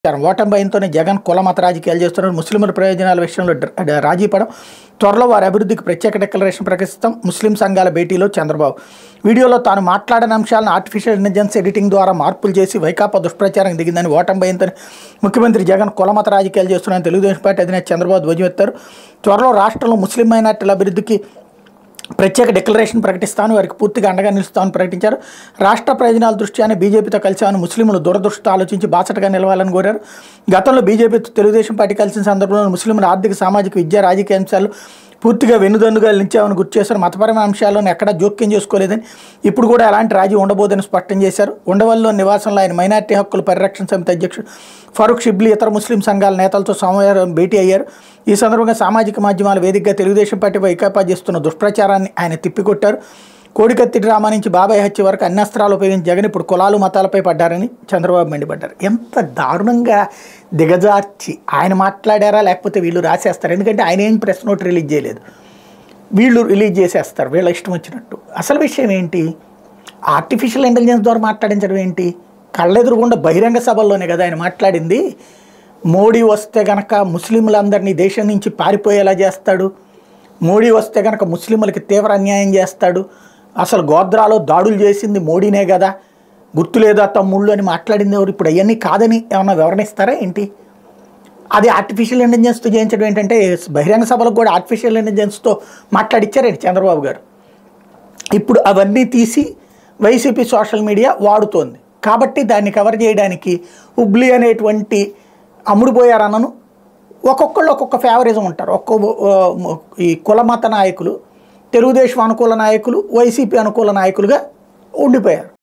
ఓటమి భయంతోనే జగన్ కుల మత రాజకీయాలు చేస్తున్నారు ముస్లింల ప్రయోజనాల విషయంలో డ్ర- రాజీ పడం త్వరలో వారి అభివృద్ధికి ప్రత్యేక డిక్లరేషన్ ప్రకటిస్తాం ముస్లిం సంఘాల భేటీలో చంద్రబాబు వీడియోలో తాను మాట్లాడిన అంశాలను ఆర్టిఫిషియల్ ఇంటెలిజెన్స్ ఎడిటింగ్ ద్వారా మార్పులు చేసి వైకాపా దుష్ప్రచారం దిగిందని ఓటమి భయంతోనే ముఖ్యమంత్రి జగన్ కుల మత రాజకీయాలు చేస్తున్నారని తెలుగుదేశం పార్టీ అధినేత చంద్రబాబు ధ్వజమెత్తారు త్వరలో రాష్ట్రంలో ముస్లిం మైనార్టీల అభివృద్ధికి ప్రత్యేక డిక్లరేషన్ ప్రకటిస్తాను వారికి పూర్తిగా అండగా నిలుస్తామని ప్రకటించారు రాష్ట్ర ప్రయోజనాల దృష్ట్యానే బీజేపీతో కలిసామని ముస్లింలు దూరదృష్టితో ఆలోచించి బాసటగా నిలవాలని కోరారు గతంలో బీజేపీతో తెలుగుదేశం పార్టీ కలిసిన సందర్భంలో ముస్లింల ఆర్థిక సామాజిక విద్యా రాజకీయ అంశాలు పూర్తిగా వెన్నుదన్నుగా నిలిచామని గుర్తు చేశారు మతపరమైన అంశాలను ఎక్కడా జోక్యం చేసుకోలేదని ఇప్పుడు కూడా ఎలాంటి రాజీ ఉండబోదని స్పష్టం చేశారు ఉండవల్లో నివాసంలో ఆయన మైనార్టీ హక్కుల పరిరక్షణ సమితి అధ్యక్షుడు ఫరూక్ షిబ్లీ ఇతర ముస్లిం సంఘాల నేతలతో సోమవారం భేటీ అయ్యారు ఈ సందర్భంగా సామాజిక మాధ్యమాల వేదికగా తెలుగుదేశం పార్టీ వైకాపా చేస్తున్న దుష్ప్రచారాన్ని ఆయన తిప్పికొట్టారు కోడికత్తి డ్రామా నుంచి బాబాయ్ హత్య వరకు అన్ని అస్త్రాలు ఉపయోగించి జగన్ ఇప్పుడు కులాలు మతాలపై పడ్డారని చంద్రబాబు మండిపడ్డారు ఎంత దారుణంగా దిగజార్చి ఆయన మాట్లాడారా లేకపోతే వీళ్ళు రాసేస్తారు ఎందుకంటే ఆయన ఏం ప్రెస్ నోట్ రిలీజ్ చేయలేదు వీళ్ళు రిలీజ్ చేసేస్తారు వీళ్ళ ఇష్టం వచ్చినట్టు అసలు విషయం ఏంటి ఆర్టిఫిషియల్ ఇంటెలిజెన్స్ ద్వారా మాట్లాడించడం ఏంటి కళ్ళెదురుగుండా బహిరంగ సభల్లోనే కదా ఆయన మాట్లాడింది మోడీ వస్తే గనక ముస్లింలందరినీ దేశం నుంచి పారిపోయేలా చేస్తాడు మోడీ వస్తే గనక ముస్లింలకి తీవ్ర అన్యాయం చేస్తాడు అసలు గోద్రాలో దాడులు చేసింది మోడీనే కదా గుర్తులేదా తమ్ముళ్ళు అని మాట్లాడింది ఎవరు ఇప్పుడు అవన్నీ కాదని ఏమన్నా వివరణిస్తారా ఏంటి అది ఆర్టిఫిషియల్ ఇంటెలిజెన్స్తో చేయించడం ఏంటంటే బహిరంగ సభలకు కూడా ఆర్టిఫిషియల్ ఇంటెలిజెన్స్తో మాట్లాడిచ్చారండి చంద్రబాబు గారు ఇప్పుడు అవన్నీ తీసి వైసీపీ సోషల్ మీడియా వాడుతోంది కాబట్టి దాన్ని కవర్ చేయడానికి హుబ్లీ అనేటువంటి అమ్ముడుపోయారన్నను ఒక్కొక్కళ్ళు ఒక్కొక్క ఫేవరిజం ఉంటారు ఒక్కో ఆ, ఈ కులమత నాయకులు తెలుగుదేశం అనుకూల నాయకులు వైసీపీ అనుకూల నాయకులుగా ఉండిపోయారు